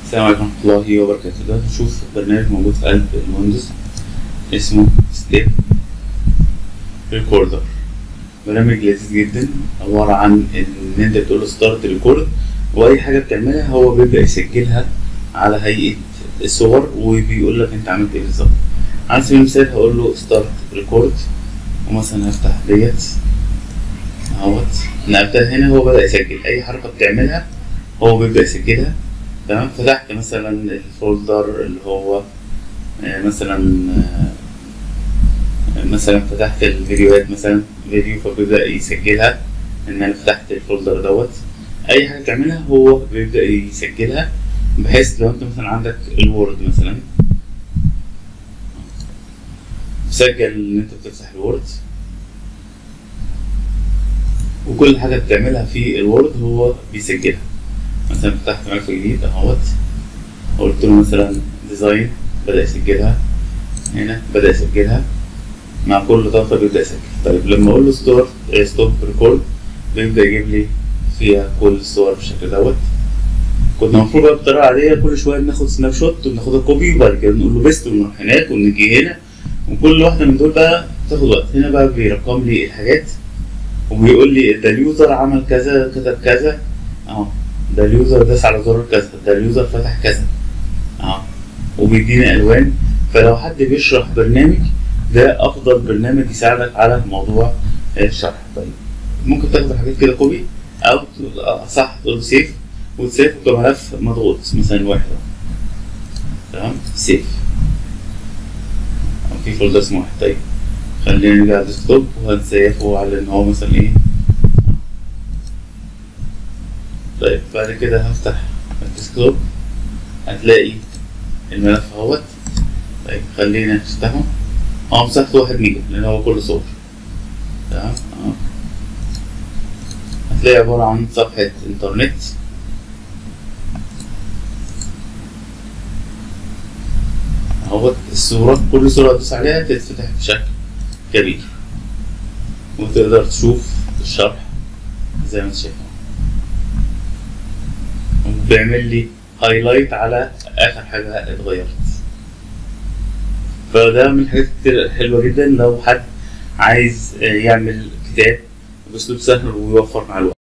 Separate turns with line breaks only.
السلام عليكم ورحمة الله وبركاته دلوقتي نشوف برنامج موجود في قلب الويندوز اسمه ستيب ريكوردر برنامج لذيذ جدا عبارة عن إن أنت بتقول له ستارت ريكورد وأي حاجة بتعملها هو بيبدأ يسجلها على هيئة الصور وبيقول لك أنت عملت إيه بالظبط على سبيل المثال هقول له ستارت ريكورد ومثلا هفتح ديت اهوت نقلتها هنا هو بدأ يسجل أي حركة بتعملها هو بيبدأ يسجلها تمام فتحت مثلا الفولدر اللي هو آه، مثلا آه، مثلا فتحت الفيديوهات مثلا فيديو فبيبدأ يسجلها ان انا فتحت الفولدر دوت اي حاجة تعملها هو بيبدأ يسجلها بحيث لو انت مثلا عندك الوورد مثلا سجل ان انت بتفتح الوورد وكل حاجة بتعملها في الوورد هو بيسجلها مثلا فتحت ملف جديد اهوت قلت له مثلا ديزاين بدأ يسجلها هنا بدأ يسجلها مع كل ضغطة بيبدأ يسجل طيب لما أقول له ستور ستوب ريكورد بيبدأ يجيب لي فيها كل الصور بالشكل دوت كنا المفروض بقى بطريقة عادية كل شوية بناخد سناب شوت وبناخدها كوبي وبعد كده نقول له بيست ونروح هناك ونيجي هنا وكل واحدة من دول بقى تاخد وقت هنا بقى بيرقم لي الحاجات وبيقول لي ده اليوزر عمل كذا كتب كذا اهو ده اليوزر داس على زرار كذا ده اليوزر فتح كذا اه وبيديني الوان فلو حد بيشرح برنامج ده افضل برنامج يساعدك على موضوع الشرح طيب ممكن تاخد الحاجات كده كوبي او ت- آه، صح تقول سيف وتسيف كملف مضغوط مثلا واحد أهو. تمام سيف أو في فولدر اسمه واحد طيب خلينا نرجع على الديسكتوب وهنسيفه على ان هو مثلا ايه طيب بعد كده هفتح الديسكتوب هتلاقي الملف اهوت طيب خلينا نفتحه هو مساحته واحد ميجا لان هو كله صور تمام اه هتلاقي عبارة عن صفحة انترنت اهوت الصورة كل صورة تدوس عليها تتفتح بشكل كبير وتقدر تشوف الشرح زي ما انت شايف وبيعمل لي هايلايت على اخر حاجه اتغيرت فده من الحاجات كتير حلوه جدا لو حد عايز آه، يعمل كتاب باسلوب سهل ويوفر مع الوقت